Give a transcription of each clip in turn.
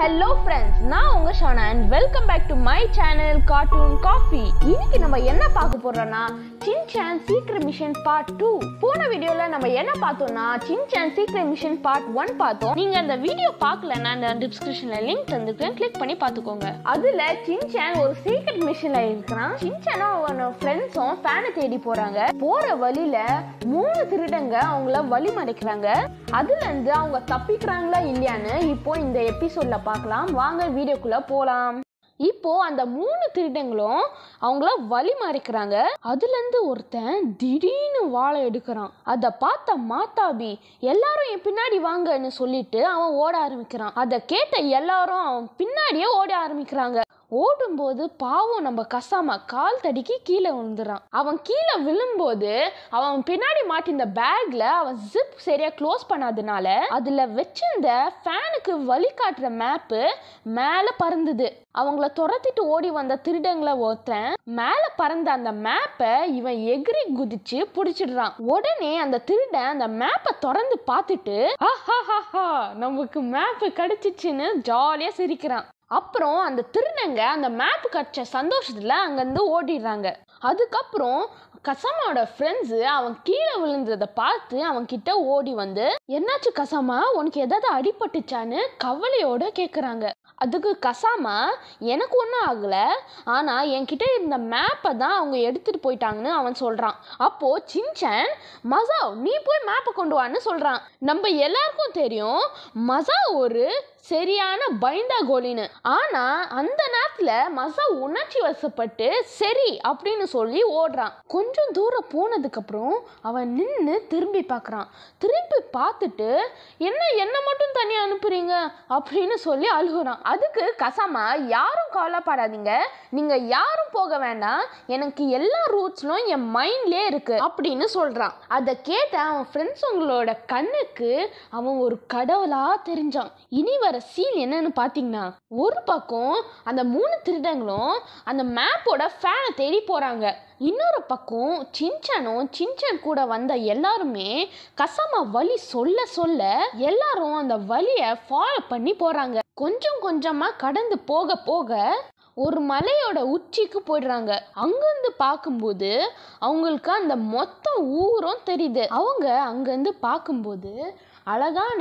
hello friends நான் உங்க Shana and welcome back to my channel cartoon coffee இன்னைக்கு நம்ம என்ன பார்க்க போறோம்னா Shinchan secret mission part two போன வீடியோல நம்ம என்ன பார்த்தோம்னா Shinchan secret mission part one பார்த்தோம் நீங்க அந்த வீடியோ பார்க்கலன்னா அந்த டிஸ்கிரிப்ஷன்ல லிங்க் தந்துருக்கேன் கிளிக் பண்ணி பார்த்துக்கோங்க அதுல சின்சான் ஒரு சீக்ரெட் மிஷன்ல இருக்கிறான் சின்சானும் அவனோட ஃப்ரெண்ட்ஸும் ஃபேனை தேடி போறாங்க போற வழியில மூணு திருடங்க அவங்கள வழி மறைக்கிறாங்க அதுல இருந்து அவங்க தப்பிக்கிறாங்களா இல்லையான்னு இப்போ இந்த எபிசோட்ல பார்க்கலாம் வாங்க வீடியோக்குள்ள போலாம் இப்போ அந்த மூணு திருடங்களும் அவங்கள வழி மறைக்கிறாங்க அதுல இருந்து ஒருத்தன் திடீர்னு வாழை எடுக்கிறான் அதை பார்த்த மாத்தாபி எல்லாரும் என் பின்னாடி வாங்கன்னு சொல்லிட்டு அவன் ஓட ஆரம்பிக்கிறான் அதை கேட்ட எல்லாரும் அவன் பின்னாடியே ஓட ஆரம்பிக்கிறாங்க ஓடும்போது பாவம் நம்ம கசாம கால் தடிக்கி கீழே விழுந்துறான் அவன் கீழே விழும்போது அவன் பின்னாடி மாட்டிருந்த பேக்ல அவன் ஜிப் சரியா க்ளோஸ் பண்ணாதனால அதுல வச்சிருந்த ஃபேனுக்கு வழிகாட்டுற மேப்பு மேல பறந்தது அவங்கள துரத்திட்டு ஓடி வந்த திருடங்களை ஒருத்தன் மேல பறந்த அந்த மேப்பை இவன் எகிரி குதிச்சு புடிச்சிடுறான் உடனே அந்த திருடன் அந்த மேப்பை திறந்து பார்த்துட்டு ஆஹாஹாஹா நமக்கு மேப்பு கிடைச்சிச்சுன்னு ஜாலியா சிரிக்கிறான் அப்புறம் அந்த திருநங்க அந்த மேப் கடிச்ச சந்தோஷத்துல அங்கேருந்து ஓடிடுறாங்க அதுக்கப்புறம் கசமாவோட ஃப்ரெண்ட்ஸு அவன் கீழே விழுந்ததை பார்த்து அவன் கிட்ட ஓடி வந்து என்னாச்சு கசாமா உனக்கு ஏதாவது அடிபட்டுச்சான்னு கவலையோட கேட்குறாங்க அதுக்கு கசாமா எனக்கு ஒன்றும் ஆகலை ஆனால் என்கிட்ட இருந்த மேப்பை தான் அவங்க எடுத்துகிட்டு போயிட்டாங்கன்னு அவன் சொல்கிறான் அப்போது சின்சன் மசாவ் நீ போய் மேப்பை கொண்டு வான்னு சொல்கிறான் நம்ம எல்லாருக்கும் தெரியும் மசா ஒரு சரியான பைந்தா கோலின்னு ஆனால் அந்த நேரத்தில் மசா உணர்ச்சி வசப்பட்டு சரி அப்படின்னு சொல்லி ஓடுறான் கொஞ்சம் தூரம் போனதுக்கப்புறம் அவன் நின்று திரும்பி பார்க்குறான் திரும்பி பார்த்துட்டு என்ன என்ன மட்டும் தனியாக அனுப்புறீங்க அப்படின்னு சொல்லி அழுகுறான் அதுக்கு கசமா யாரும் கவலைப்படாதீங்க நீங்கள் யாரும் போக வேண்டாம் எனக்கு எல்லா ரூட்ஸ்லும் என் மைண்ட்லேயே இருக்கு அப்படின்னு சொல்கிறான் அதை கேட்ட அவன் ஃப்ரெண்ட்ஸுங்களோட கண்ணுக்கு அவன் ஒரு கடவுளாக தெரிஞ்சான் இனி வர சீன் என்னன்னு பார்த்தீங்கன்னா ஒரு பக்கம் அந்த மூணு திருடங்களும் அந்த மேப்போட ஃபேனை தேடி போகிறாங்க இன்னொரு பக்கம் சின்சானும் சின்சான் கூட வந்த எல்லாருமே கசமா வழி சொல்ல சொல்ல எல்லாரும் அந்த வழியை ஃபாலோ பண்ணி போறாங்க கொஞ்சம் கொஞ்சமா கடந்து போக போக ஒரு மலையோட உச்சிக்கு போயிடுறாங்க அங்கிருந்து பார்க்கும்போது அவங்களுக்கு அந்த மொத்த ஊரும் தெரியுது அவங்க அங்கேருந்து பார்க்கும்போது அழகான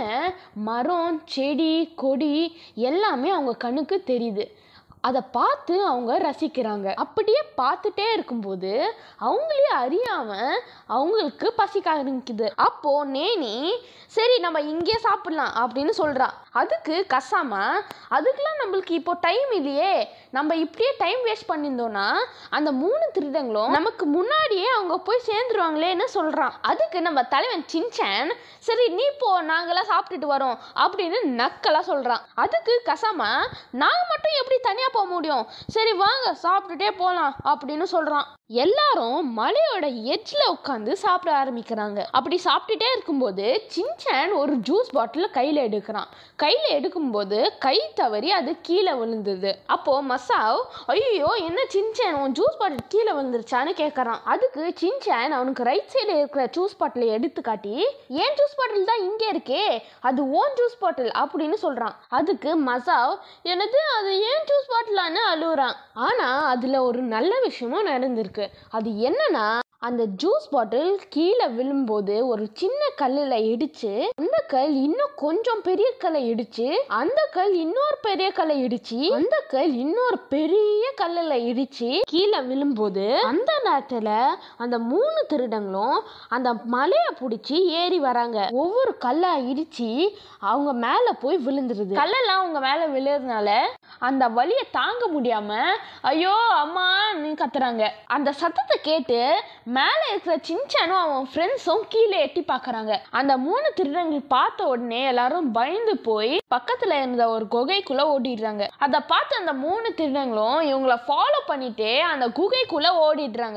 மரம் செடி கொடி எல்லாமே அவங்க கண்ணுக்கு தெரியுது அதை பார்த்து அவங்க ரசிக்கிறாங்க அப்படியே பார்த்துட்டே இருக்கும்போது அவங்களே அறியாம அவங்களுக்கு பசிக்க ஆரம்பிக்குது அப்போ நேனி சரி நம்ம இங்கே சாப்பிடலாம் அப்படின்னு சொல்றா அதுக்கு கசாமா அதுக்கெல்லாம் நம்மளுக்கு இப்போ டைம் இல்லையே நம்ம இப்படியே டைம் வேஸ்ட் பண்ணியிருந்தோம்னா அந்த மூணு திருடங்களும் நமக்கு முன்னாடியே அவங்க போய் சேர்ந்துருவாங்களேன்னு சொல்றான் அதுக்கு நம்ம தலைவன் சின்சான் சரி நீ போ நாங்களாம் சாப்பிட்டுட்டு வரோம் அப்படின்னு நக்கலா சொல்றான் அதுக்கு கசாமா நாங்க மட்டும் எப்படி தனியா போக முடியும் சரி வாங்க சாப்பிட்டுட்டே போகலாம் அப்படின்னு சொல்கிறான் எல்லாரும் மலையோட எட்ஜில் உட்காந்து சாப்பிட ஆரம்பிக்கிறாங்க அப்படி சாப்பிட்டுட்டே இருக்கும்போது சின்சான் ஒரு ஜூஸ் பாட்டில் கையில் எடுக்கிறான் கையில் எடுக்கும்போது கை தவறி அது கீழே விழுந்தது அப்போ மசாவ் ஐயோ என்ன சின்சான் உன் ஜூஸ் பாட்டில் கீழே விழுந்துருச்சான்னு கேட்குறான் அதுக்கு சின்சான் அவனுக்கு ரைட் சைடு இருக்கிற ஜூஸ் பாட்டிலை எடுத்து காட்டி ஏன் ஜூஸ் பாட்டில் தான் இங்கே இருக்கே அது ஓன் ஜூஸ் பாட்டில் அப்படின்னு சொல்கிறான் அதுக்கு மசாவ் எனது அது ஏன் ஜூஸ் பாட்டிலான்னு அழுகுறான் ஆனால் அதில் ஒரு நல்ல விஷயமும் நடந்திருக்கு அது என்னன்னா அந்த ஜூஸ் பாட்டில் கீழே விழும்போது ஒரு சின்ன கல்லில் இடிச்சு அந்த கல் இன்னும் கொஞ்சம் பெரிய கல்லை இடிச்சு அந்த கல் இன்னொரு பெரிய கல்லை இடிச்சு அந்த கல் இன்னொரு பெரிய கல்லில் இடிச்சு கீழே விழும்போது அந்த நேரத்துல அந்த மூணு திருடங்களும் அந்த மலையை பிடிச்சி ஏறி வராங்க ஒவ்வொரு கல்லா இடிச்சு அவங்க மேல போய் விழுந்துருது கல்லெல்லாம் அவங்க மேல விழுறதுனால அந்த வலியை தாங்க முடியாம ஐயோ அம்மா நீ கத்துறாங்க அந்த சத்தத்தை கேட்டு மேலே இருக்கிற சின்சானும் அவன் ஃப்ரெண்ட்ஸும் கீழே எட்டி பார்க்கறாங்க அந்த மூணு திருடங்கள் பார்த்த உடனே எல்லாரும் பயந்து போய் பக்கத்துல இருந்த ஒரு குகைக்குள்ள ஓடிடுறாங்க அதை பார்த்து அந்த மூணு திருடங்களும் இவங்கள ஃபாலோ பண்ணிட்டே அந்த குகைக்குள்ள ஓடிடுறாங்க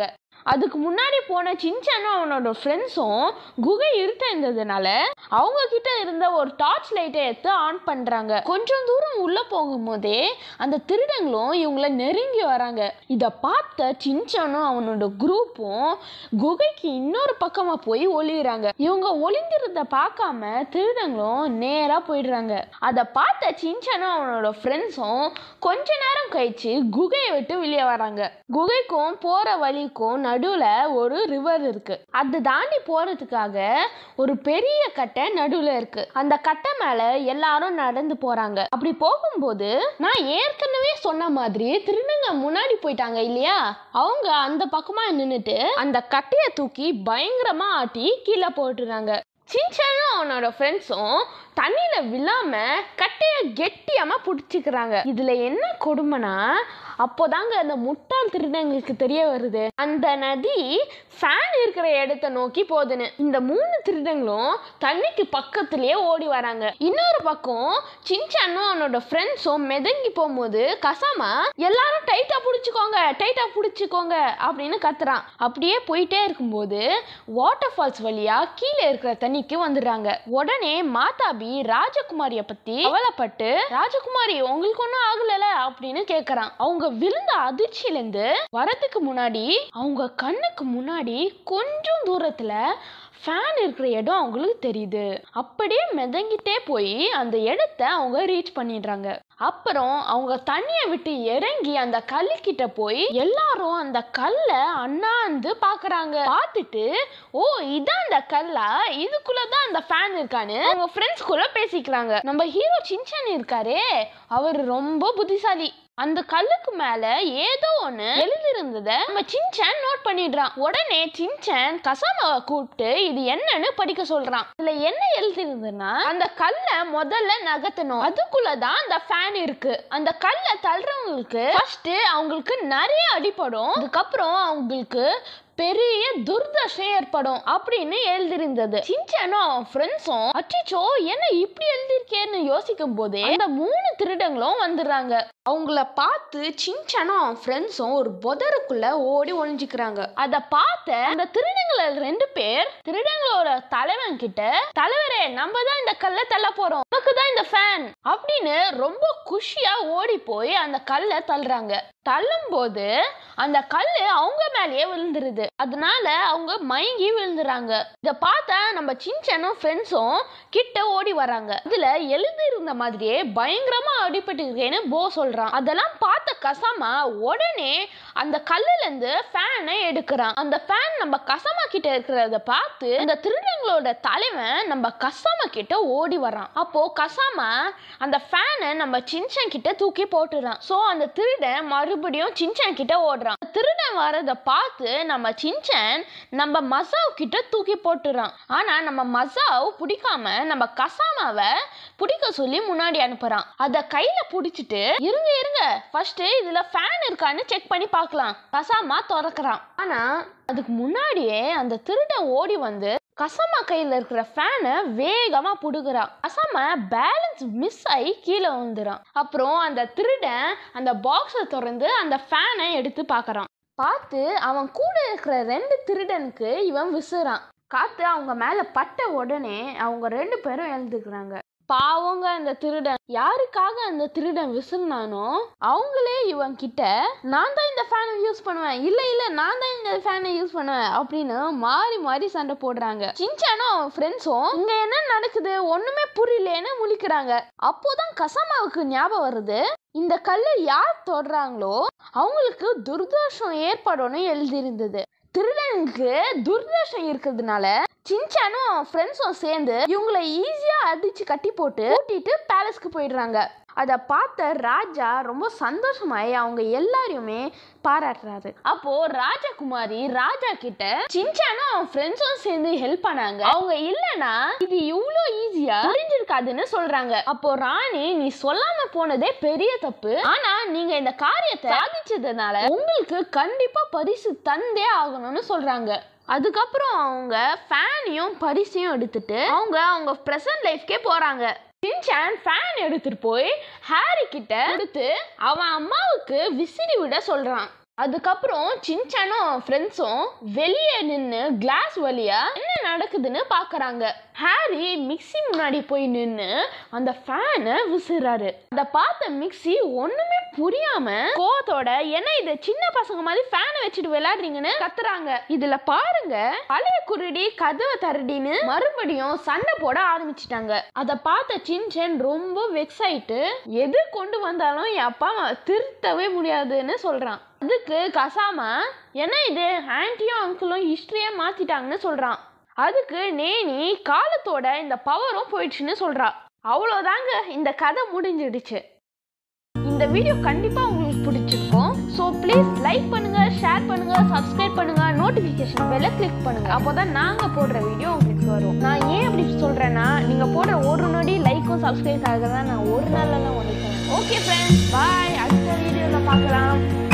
அதுக்கு முன்னாடி போன சின்சானும் அவனோட ஃப்ரெண்ட்ஸும் குகை இருட்ட இருந்ததுனால அவங்க கிட்ட இருந்த ஒரு டார்ச் லைட்டை எடுத்து ஆன் பண்றாங்க கொஞ்சம் தூரம் உள்ள போகும்போதே அந்த திருடங்களும் இவங்கள நெருங்கி வராங்க இத பார்த்த சின்சானும் அவனோட குரூப்பும் குகைக்கு இன்னொரு பக்கமா போய் ஒளியுறாங்க இவங்க ஒளிந்திருந்த பார்க்காம திருடங்களும் நேரா போயிடுறாங்க அதை பார்த்த சின்சானும் அவனோட ஃப்ரெண்ட்ஸும் கொஞ்ச நேரம் கழிச்சு குகையை விட்டு வெளியே வராங்க குகைக்கும் போற வழிக்கும் நடுவுல ஒரு ரிவர் இருக்கு அதை தாண்டி போறதுக்காக ஒரு பெரிய கட்டை நடுவுல இருக்கு அந்த கட்டை மேல எல்லாரும் நடந்து போறாங்க அப்படி போகும்போது நான் ஏற்கனவே சொன்ன மாதிரி திருநங்க முன்னாடி போயிட்டாங்க இல்லையா அவங்க அந்த பக்கமா நின்னுட்டு அந்த கட்டையை தூக்கி பயங்கரமா ஆட்டி கீழே போட்டுறாங்க சின்சானும் அவனோட ஃப்ரெண்ட்ஸும் தண்ணியில விழாம கட்டையை கெட்டியாம பிடிச்சிக்கிறாங்க இதுல என்ன கொடுமைனா அப்போதாங்க அந்த முட்டாள் திருடங்களுக்கு தெரிய வருது அந்த நதி ஃபேன் இருக்கிற இடத்த நோக்கி போகுதுன்னு இந்த மூணு திருடங்களும் தண்ணிக்கு பக்கத்துலயே ஓடி வராங்க இன்னொரு பக்கம் சின்சானும் அவனோட ஃப்ரெண்ட்ஸும் மிதங்கி போகும்போது கசாமா எல்லாரும் டைட்டா பிடிச்சிக்கோங்க டைட்டா பிடிச்சிக்கோங்க அப்படின்னு கத்துறான் அப்படியே போயிட்டே இருக்கும்போது வாட்டர் ஃபால்ஸ் வழியா கீழே இருக்கிற தண்ணிக்கு வந்துடுறாங்க உடனே மாதாபி ராஜகுமாரிய பத்தி கவலைப்பட்டு ராஜகுமாரி உங்களுக்கு ஒன்றும் ஆகலல அப்படின்னு கேக்குறான் அவங்க விழுந்த அதிர்ச்சியிலேருந்து வரதுக்கு முன்னாடி அவங்க கண்ணுக்கு முன்னாடி கொஞ்சம் தூரத்துல ஃபேன் இருக்கிற இடம் அவங்களுக்கு தெரியுது அப்படியே மிதங்கிட்டே போய் அந்த இடத்த அவங்க ரீச் பண்ணிடுறாங்க அப்புறம் அவங்க தண்ணியை விட்டு இறங்கி அந்த கல்லுக்கிட்ட போய் எல்லாரும் அந்த கல்லை அண்ணாந்து பாக்குறாங்க பார்த்துட்டு ஓ இதான் அந்த கல்லா இதுக்குள்ள தான் அந்த ஃபேன் இருக்கான்னு அவங்க ஃப்ரெண்ட்ஸ் கூட பேசிக்கிறாங்க நம்ம ஹீரோ சின்சான் இருக்காரே அவர் ரொம்ப புத்திசாலி அந்த கல்லுக்கு மேல ஏதோ ஒண்ணு எழுதிருந்தத நம்ம சின்சான் நோட் பண்ணிடுறான் உடனே சின்சான் கசாமாவை கூப்பிட்டு இது என்னன்னு படிக்க சொல்றான் இதுல என்ன எழுதிருந்ததுன்னா அந்த கல்லை முதல்ல நகர்த்தணும் அதுக்குள்ளதான் அந்த ஃபேன் இருக்கு அந்த கல்லை தள்ளுறவங்களுக்கு ஃபர்ஸ்ட் அவங்களுக்கு நிறைய அடிபடும் அதுக்கப்புறம் அவங்களுக்கு பெரிய துர்தசை ஏற்படும் அப்படின்னு எழுதிருந்தது சின்சானும் அவன் ஃப்ரெண்ட்ஸும் அச்சிச்சோ என்ன இப்படி எழுதிருக்கேன்னு யோசிக்கும் போதே அந்த மூணு திருடங்களும் வந்துடுறாங்க அவங்கள பார்த்து சின்சானும் அவன் ஃப்ரெண்ட்ஸும் ஒரு புதருக்குள்ள ஓடி ஒளிஞ்சுக்கிறாங்க அதை பார்த்த அந்த திருடங்கள ரெண்டு பேர் திருடங்களோட தலைவன் கிட்ட தலைவரே நம்ம தான் இந்த கல்லை தள்ள போறோம் நமக்கு தான் இந்த ஃபேன் அப்படின்னு ரொம்ப குஷியா ஓடி போய் அந்த கல்லை தள்ளுறாங்க தள்ளும் போது அந்த கல்லு அவங்க மேலேயே விழுந்துருது அதனால அவங்க மயங்கி விழுந்துறாங்க இத பார்த்தா நம்ம சின்சனும் ஃப்ரெண்ட்ஸும் கிட்ட ஓடி வராங்க இதுல எழுதியிருந்த மாதிரியே பயங்கரமா அடிபட்டு இருக்கேன்னு போ சொல்றான் அதெல்லாம் பார்த்த கசாமா உடனே அந்த கல்லுல இருந்து ஃபேனை எடுக்கிறான் அந்த ஃபேன் நம்ம கசாமா கிட்ட இருக்கிறத பார்த்து அந்த திருடங்களோட தலைவன் நம்ம கசாமா கிட்ட ஓடி வரான் அப்போ கசாமா அந்த ஃபேனை நம்ம சின்சன் கிட்ட தூக்கி போட்டுறான் சோ அந்த திருடன் மறுபடியும் சின்சன் கிட்ட ஓடுறான் திருடன் வரத பார்த்து நம்ம சின்சன் நம்ம மசாவ் கிட்ட தூக்கி போட்டுறான் ஆனா நம்ம மசாவ் பிடிக்காம நம்ம கசாமாவை பிடிக்க சொல்லி முன்னாடி அனுப்புறான் அத கையில பிடிச்சிட்டு இருங்க இருங்க ஃபர்ஸ்ட் இதுல ஃபேன் இருக்கான்னு செக் பண்ணி பார்க்கலாம் கசாமா திறக்கிறான் ஆனா அதுக்கு முன்னாடியே அந்த திருடன் ஓடி வந்து கசமா கையில இருக்கிற ஃபேனை வேகமா புடுங்குறான் கசமா பேலன்ஸ் மிஸ் ஆகி கீழே வந்துறான் அப்புறம் அந்த திருடன் அந்த பாக்ஸை திறந்து அந்த ஃபேனை எடுத்து பார்க்கறான் பார்த்து அவன் கூட இருக்கிற ரெண்டு திருடனுக்கு இவன் விசுறான் காத்து அவங்க மேல பட்ட உடனே அவங்க ரெண்டு பேரும் எழுந்துக்கிறாங்க பாவங்க அந்த திருடன் யாருக்காக அந்த திருடன் விசுனானோ அவங்களே இவன் கிட்ட நான் தான் இந்த ஃபேனை யூஸ் பண்ணுவேன் இல்ல இல்ல நான் தான் இந்த ஃபேனை யூஸ் பண்ணுவேன் அப்படின்னு மாறி மாறி சண்டை போடுறாங்க சின்சானும் அவன் ஃப்ரெண்ட்ஸும் இங்க என்ன நடக்குது ஒண்ணுமே புரியலேன்னு முழிக்கிறாங்க அப்போதான் கசமாவுக்கு ஞாபகம் வருது இந்த கல்லை யார் தொடுறாங்களோ அவங்களுக்கு துர்தோஷம் ஏற்படும்னு எழுதியிருந்தது திருடனுக்கு துர்தோஷம் இருக்கிறதுனால சின்சானும் அவன் ஃப்ரெண்ட்ஸும் சேர்ந்து இவங்களை ஈஸியா அடிச்சு கட்டி போட்டு கூட்டிட்டு பேலஸ்க்கு போயிடுறாங்க அதை பார்த்த ராஜா ரொம்ப சந்தோஷமாயி அவங்க எல்லாரையுமே பாராட்டுறாரு அப்போ ராஜகுமாரி ராஜா கிட்ட சின்சானும் அவன் ஃப்ரெண்ட்ஸும் சேர்ந்து ஹெல்ப் பண்ணாங்க அவங்க இல்லனா இது இவ்வளோ ஈஸியா புரிஞ்சிருக்காதுன்னு சொல்றாங்க அப்போ ராணி நீ சொல்லாம போனதே பெரிய தப்பு ஆனா நீங்க இந்த காரியத்தை சாதிச்சதுனால உங்களுக்கு கண்டிப்பா பரிசு தந்தே ஆகணும்னு சொல்றாங்க அதுக்கப்புறம் அவங்க ஃபேனையும் பரிசையும் எடுத்துட்டு அவங்க அவங்க ப்ரெசன்ட் லைஃப்கே போறாங்க சின்சான் ஃபேன் எடுத்துட்டு போய் ஹாரி கிட்ட கொடுத்து அவன் அம்மாவுக்கு விசிறி விட சொல்றான் அதுக்கப்புறம் சின்சானும் ஃப்ரெண்ட்ஸும் வெளியே நின்று கிளாஸ் வழியா என்ன நடக்குதுன்னு பார்க்கறாங்க ஹாரி மிக்ஸி முன்னாடி போய் நின்று அந்த ஃபேனை விசிறாரு அதை பார்த்த மிக்ஸி ஒண்ணுமே புரியாம கோவத்தோட என்ன இது சின்ன பசங்க மாதிரி ஃபேனை வச்சுட்டு விளையாடுறீங்கன்னு கத்துறாங்க இதுல பாருங்க பழைய குருடி கதவை தரடின்னு மறுபடியும் சண்டை போட ஆரம்பிச்சிட்டாங்க அதை பார்த்த சின்சன் ரொம்ப வெக்ஸ் ஆயிட்டு எது கொண்டு வந்தாலும் என் அப்பா அம்மா திருத்தவே முடியாதுன்னு சொல்றான் அதுக்கு கசாமா என்ன இது ஆன்ட்டியும் அங்கிளும் ஹிஸ்டரியே மாத்திட்டாங்கன்னு சொல்றான் அதுக்கு நேனி காலத்தோட இந்த பவரும் போயிடுச்சுன்னு சொல்றா அவ்வளோதாங்க இந்த கதை முடிஞ்சிடுச்சு இந்த வீடியோ கண்டிப்பா உங்களுக்கு பிடிச்சிருக்கும் ஸோ ப்ளீஸ் லைக் பண்ணுங்க ஷேர் பண்ணுங்க சப்ஸ்கிரைப் பண்ணுங்க நோட்டிஃபிகேஷன் பெல்ல கிளிக் பண்ணுங்க அப்போதான் நாங்க போடுற வீடியோ உங்களுக்கு வரும் நான் ஏன் அப்படி சொல்றேன்னா நீங்க போடுற ஒரு நொடி லைக்கும் சப்ஸ்கிரைப் ஆக தான் நான் ஒரு நாள்ல தான் ஒன்று ஓகே ஃப்ரெண்ட்ஸ் பாய் அடுத்த வீடியோல பார்க்கலாம்